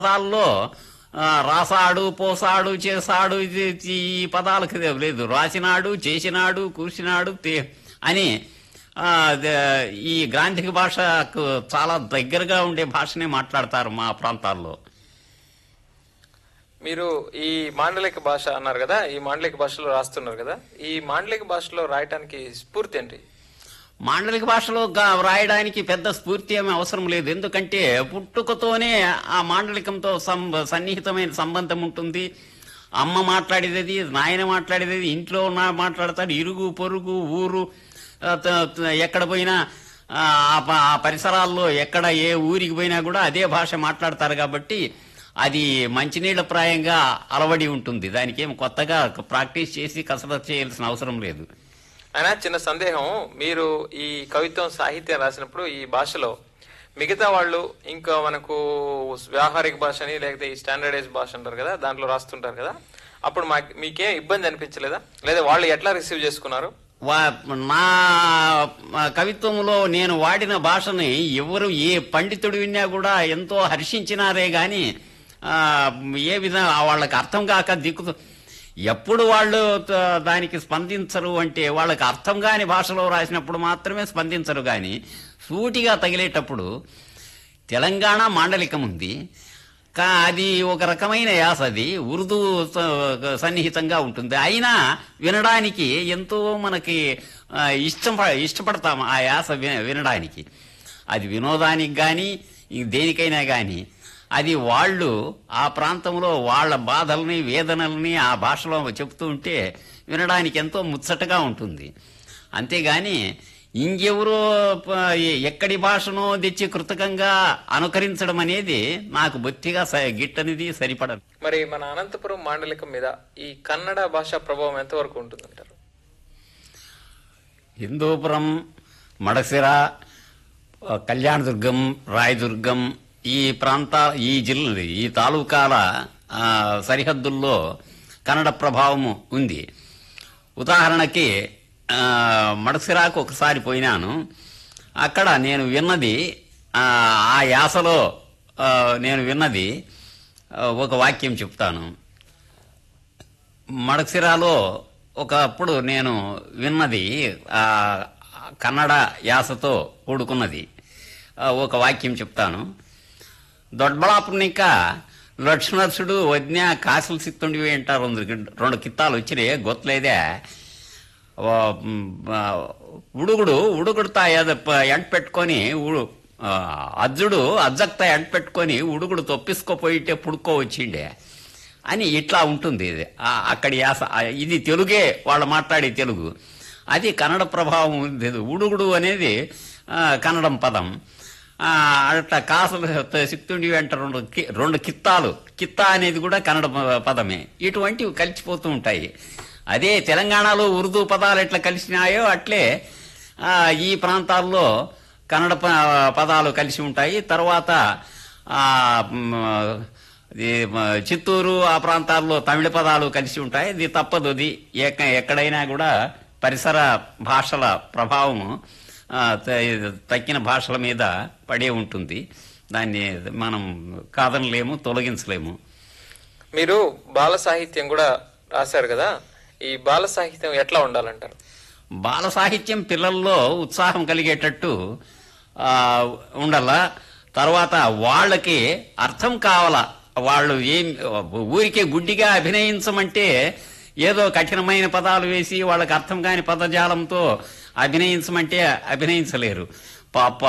పదాల్లో ఆ, రాసాడు పోసాడు చేసాడు ఇది ఇది ఈ పదాలకు లేదు రాసినాడు చేసినాడు కూర్చినాడు తే- అని ఆ, ద- ఈ గ్రాంధిక భాషకు చాలా దగ్గరగా ఉండే భాషనే మాట్లాడతారు మా ప్రాంతాల్లో మీరు ఈ మాండలిక భాష అన్నారు కదా ఈ మాండలిక భాషలో రాస్తున్నారు కదా ఈ మాండలిక భాషలో రాయటానికి స్ఫూర్తి ఏంటి మాండలిక భాషలో గా- వ్రాయడానికి పెద్ద స్ఫూర్తి ఏమీ అవసరం లేదు ఎందుకంటే పుట్టుకతోనే ఆ మాండలికంతో సం- సన్నిహితమైన సంబంధం ఉంటుంది అమ్మ మాట్లాడేది నాయన మాట్లాడేది ఇంట్లో ఉన్న మాట్లాడతాడు ఇరుగు పొరుగు ఊరు ఆ, త- త- ఎక్కడ పోయినా ఆ, ఆ ప- ఆ పరిసరాల్లో ఎక్కడ ఏ ఊరికి పోయినా కూడా అదే భాష మాట్లాడతారు కాబట్టి అది మంచినీళ్ళ ప్రాయంగా అలవడి ఉంటుంది దానికి ఏం కొత్తగా ప్రాక్టీస్ చేసి కసరత్తు చేయాల్సిన అవసరం లేదు అయినా చిన్న సందేహం మీరు ఈ కవిత్వం సాహిత్యం రాసినప్పుడు ఈ భాషలో మిగతా వాళ్ళు ఇంకా మనకు వ్యావహారిక భాష అని లేకపోతే ఈ స్టాండర్డైజ్ భాష అంటారు కదా దాంట్లో రాస్తుంటారు కదా అప్పుడు మా మీకేం ఇబ్బంది అనిపించలేదా లేదా వాళ్ళు ఎట్లా రిసీవ్ చేసుకున్నారు వా- నా మా కవిత్వంలో నేను వాడిన భాషని ఎవరు ఏ పండితుడు విన్నా కూడా ఎంతో హర్షించినారే గాని ఆ, ఏ విధంగా వాళ్ళకి అర్థం కాక దిక్కు ఎప్పుడు వాళ్ళు త- దానికి స్పందించరు అంటే వాళ్ళకి అర్థం కాని భాషలో రాసినప్పుడు మాత్రమే స్పందించరు గాని సూటిగా తగిలేటప్పుడు తెలంగాణ మాండలికం ఉంది కా అది ఒక రకమైన యాస అది ఉర్దూ స- సన్నిహితంగా ఉంటుంది అయినా వినడానికి ఎంతో మనకి ఆ, ఇష్టం ఇష్టపడతాం ఆ యాస వి- వినడానికి అది వినోదానికి కానీ దేనికైనా కానీ అది వాళ్ళు ఆ ప్రాంతంలో వాళ్ళ బాధల్ని వేదనల్ని ఆ భాషలో చెప్తూ ఉంటే వినడానికి ఎంతో ముచ్చటగా ఉంటుంది అంతేగాని ఇంకెవరో ప- ఎక్కడి భాషనో తెచ్చి కృతకంగా అనుకరించడం అనేది నాకు బొత్తిగా స- గిట్టనిది సరిపడదు మరి మన అనంతపురం మాండలికం మీద ఈ కన్నడ భాష ప్రభావం ఎంతవరకు ఉంటుందంటారు హిందూపురం మడసిర ఆ, కళ్యాణదుర్గం రాయదుర్గం ఈ ప్రాంత ఈ జిల్లా ఈ తాలూకాల ఆ, సరిహద్దుల్లో కన్నడ ప్రభావము ఉంది ఉదాహరణకి ఆ, మడసిరాకు ఒకసారి పోయినాను అక్కడ నేను విన్నది ఆ, ఆ యాసలో ఆ, నేను విన్నది ఆ, ఒక వాక్యం చెప్తాను మడక్సిరాలో ఒకప్పుడు నేను విన్నది ఆ కన్నడ యాసతో కూడుకున్నది ఆ, ఒక వాక్యం చెప్తాను దొడ్బళాపునిక లక్ష్మణసుడు వజ్ఞ కాసులు సిత్తుండివి అంటారు రెండు గి- రెండు కిత్తాలు వచ్చినాయి గొత్తలేదే ఓ, మ్, ఆ, ఉడుగుడు ఉడుగుడుతా ఏదో ప- ఎంట పెట్టుకొని ఉడు ఆ, అజ్జుడు అజ్జక్తా ఎంట పెట్టుకొని ఉడుగుడు తొప్పిసుకోపోయితే పుడుకో వచ్చిండే అని ఇట్లా ఉంటుంది ఇది ఆ, అక్కడి యాస ఆ, ఇది తెలుగే వాళ్ళు మాట్లాడే తెలుగు అది కన్నడ ప్రభావం ఉంది ఉడుగుడు అనేది ఆ, కన్నడం పదం ఆ, అట్లా కాసులు సిక్తుండి వెంట రెండు కి- రెండు కిత్తాలు కిత్తా అనేది కూడా కన్నడ ప- పదమే ఇటువంటివి కలిసిపోతూ ఉంటాయి అదే తెలంగాణలో ఉర్దూ పదాలు ఎట్లా కలిసినాయో అట్లే ఆ, ఈ ప్రాంతాల్లో కన్నడ ప- పదాలు కలిసి ఉంటాయి తర్వాత ఆ, మ్, ఇది మ, చిత్తూరు ఆ ప్రాంతాల్లో తమిళ పదాలు కలిసి ఉంటాయి ఇది తప్పదు అది ఎక్క- ఎక్కడైనా కూడా పరిసర భాషల ప్రభావము ఆ, త- తక్కిన భాషల మీద పడే ఉంటుంది దాన్ని మనం కాదనలేము తొలగించలేము మీరు బాల సాహిత్యం కూడా రాశారు కదా ఈ బాల సాహిత్యం ఎట్లా ఉండాలంటారు బాల సాహిత్యం పిల్లల్లో ఉత్సాహం కలిగేటట్టు ఆ, ఉండాల తర్వాత వాళ్ళకి అర్థం కావాలా వాళ్ళు ఏం ఊరికే గుడ్డిగా అభినయించమంటే ఏదో కఠినమైన పదాలు వేసి వాళ్ళకి అర్థం కాని పదజాలంతో అభినయించమంటే అభినయించలేరు పాప